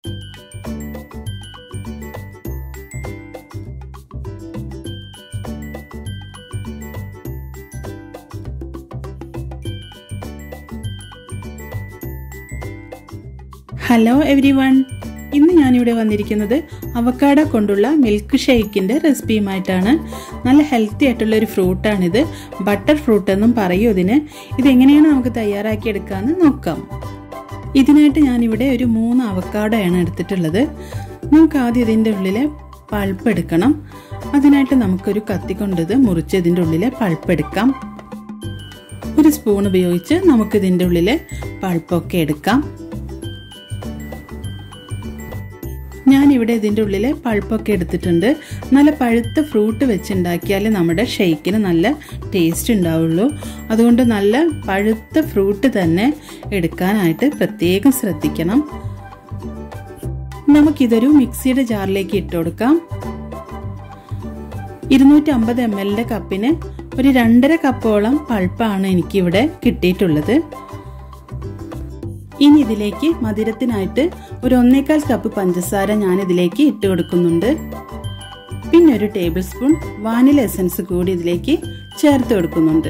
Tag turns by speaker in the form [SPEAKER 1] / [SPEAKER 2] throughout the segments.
[SPEAKER 1] hello every one ഇന്ന് ഞാനിവിടെ വന്നിരിക്കുന്നത് അവക്കാട കൊണ്ടുള്ള മിൽക്ക് ഷേക്കിൻ്റെ റെസിപ്പിയുമായിട്ടാണ് നല്ല ഹെൽത്തി ആയിട്ടുള്ള ഒരു ഫ്രൂട്ടാണിത് ബട്ടർ ഫ്രൂട്ട് എന്നും പറയും ഇതിന് ഇതെങ്ങനെയാണ് നമുക്ക് തയ്യാറാക്കി എടുക്കാമെന്ന് നോക്കാം ഇതിനായിട്ട് ഞാനിവിടെ ഒരു മൂന്ന് അവക്കാടയാണ് എടുത്തിട്ടുള്ളത് നമുക്ക് ആദ്യം ഇതിൻ്റെ ഉള്ളിലെ പൾപ്പ് എടുക്കണം അതിനായിട്ട് നമുക്കൊരു കത്തി കൊണ്ടിത് മുറിച്ച് ഇതിൻ്റെ ഉള്ളിലെ പൾപ്പ് എടുക്കാം ഒരു സ്പൂൺ ഉപയോഗിച്ച് നമുക്കിതിൻ്റെ ഉള്ളിലെ പൾപ്പൊക്കെ എടുക്കാം ഞാനിവിടെ ഇതിൻ്റെ ഉള്ളിൽ പൾപ്പൊക്കെ എടുത്തിട്ടുണ്ട് നല്ല പഴുത്ത ഫ്രൂട്ട് വെച്ചുണ്ടാക്കിയാൽ നമ്മുടെ ഷെയ്ക്കിന് നല്ല ടേസ്റ്റ് ഉണ്ടാവുള്ളൂ അതുകൊണ്ട് നല്ല പഴുത്ത ഫ്രൂട്ട് തന്നെ എടുക്കാനായിട്ട് പ്രത്യേകം ശ്രദ്ധിക്കണം നമുക്കിതൊരു മിക്സിയുടെ ജാറിലേക്ക് ഇട്ട് കൊടുക്കാം ഇരുന്നൂറ്റി അമ്പത് എം എല്ലിൻ്റെ കപ്പിന് ഒരു രണ്ടര കപ്പോളം പൾപ്പാണ് എനിക്കിവിടെ കിട്ടിയിട്ടുള്ളത് ഇനി ഇതിലേക്ക് മധുരത്തിനായിട്ട് ഒരു ഒന്നേകാൽ കപ്പ് പഞ്ചസാര ഞാൻ ഇതിലേക്ക് ഇട്ട് കൊടുക്കുന്നുണ്ട് പിന്നെ ഒരു ടേബിൾ സ്പൂൺ വാനില എസൻസ് കൂടി ഇതിലേക്ക് ചേർത്ത് കൊടുക്കുന്നുണ്ട്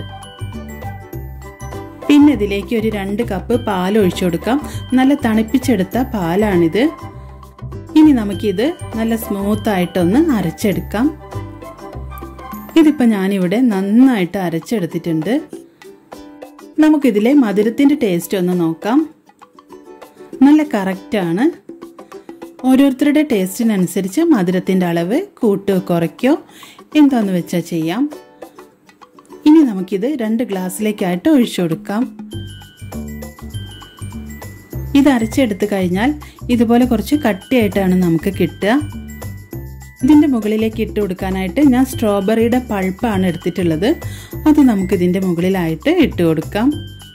[SPEAKER 1] പിന്നെ ഇതിലേക്ക് ഒരു രണ്ട് കപ്പ് പാൽ ഒഴിച്ചു കൊടുക്കാം നല്ല തണുപ്പിച്ചെടുത്ത പാലാണിത് ഇനി നമുക്കിത് നല്ല സ്മൂത്ത് ആയിട്ടൊന്ന് അരച്ചെടുക്കാം ഇതിപ്പോൾ ഞാനിവിടെ നന്നായിട്ട് അരച്ചെടുത്തിട്ടുണ്ട് നമുക്കിതിലെ മധുരത്തിൻ്റെ ടേസ്റ്റ് ഒന്ന് നോക്കാം നല്ല കറക്റ്റാണ് ഓരോരുത്തരുടെ ടേസ്റ്റിനനുസരിച്ച് മധുരത്തിൻ്റെ അളവ് കൂട്ടോ കുറയ്ക്കോ എന്താന്ന് വെച്ചാൽ ചെയ്യാം ഇനി നമുക്കിത് രണ്ട് ഗ്ലാസ്സിലേക്കായിട്ട് ഒഴിച്ചു കൊടുക്കാം ഇത് അരച്ചെടുത്ത് കഴിഞ്ഞാൽ ഇതുപോലെ കുറച്ച് കട്ടിയായിട്ടാണ് നമുക്ക് കിട്ടുക ഇതിൻ്റെ മുകളിലേക്ക് ഇട്ട് കൊടുക്കാനായിട്ട് ഞാൻ സ്ട്രോബെറിയുടെ പൾപ്പാണ് എടുത്തിട്ടുള്ളത് അത് നമുക്ക് ഇതിൻ്റെ മുകളിലായിട്ട് ഇട്ട് കൊടുക്കാം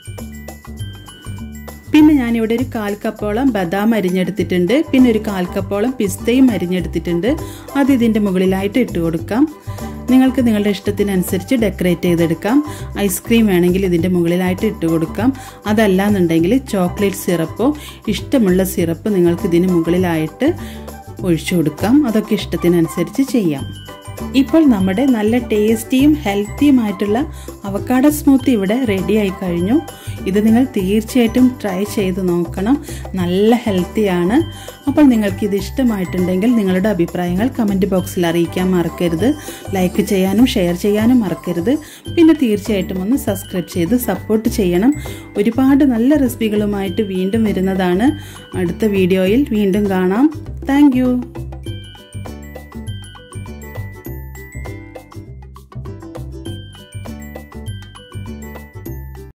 [SPEAKER 1] പിന്നെ ഞാനിവിടെ ഒരു കാൽ കപ്പോളം ബദാം അരിഞ്ഞെടുത്തിട്ടുണ്ട് പിന്നെ ഒരു കാൽ കപ്പോളം പിസ്തയും അരിഞ്ഞെടുത്തിട്ടുണ്ട് അത് ഇതിൻ്റെ മുകളിലായിട്ട് ഇട്ട് കൊടുക്കാം നിങ്ങൾക്ക് നിങ്ങളുടെ ഇഷ്ടത്തിനനുസരിച്ച് ഡെക്കറേറ്റ് ചെയ്തെടുക്കാം ഐസ്ക്രീം വേണമെങ്കിൽ ഇതിൻ്റെ മുകളിലായിട്ട് ഇട്ട് കൊടുക്കാം അതല്ല എന്നുണ്ടെങ്കിൽ ചോക്ലേറ്റ് സിറപ്പോ ഇഷ്ടമുള്ള സിറപ്പ് നിങ്ങൾക്ക് ഇതിന് മുകളിലായിട്ട് ഒഴിച്ചു കൊടുക്കാം അതൊക്കെ ഇഷ്ടത്തിനനുസരിച്ച് ചെയ്യാം ഇപ്പോൾ നമ്മുടെ നല്ല ടേസ്റ്റിയും ഹെൽത്തിയുമായിട്ടുള്ള അവക്കാട സ്മൂത്തി ഇവിടെ റെഡി ആയി കഴിഞ്ഞു ഇത് നിങ്ങൾ തീർച്ചയായിട്ടും ട്രൈ ചെയ്ത് നോക്കണം നല്ല ഹെൽത്തിയാണ് അപ്പോൾ നിങ്ങൾക്ക് ഇത് ഇഷ്ടമായിട്ടുണ്ടെങ്കിൽ നിങ്ങളുടെ അഭിപ്രായങ്ങൾ കമൻറ്റ് ബോക്സിൽ അറിയിക്കാൻ മറക്കരുത് ലൈക്ക് ചെയ്യാനും ഷെയർ ചെയ്യാനും മറക്കരുത് പിന്നെ തീർച്ചയായിട്ടും ഒന്ന് സബ്സ്ക്രൈബ് ചെയ്ത് സപ്പോർട്ട് ചെയ്യണം ഒരുപാട് നല്ല റെസിപ്പികളുമായിട്ട് വീണ്ടും വരുന്നതാണ് അടുത്ത വീഡിയോയിൽ വീണ്ടും കാണാം താങ്ക്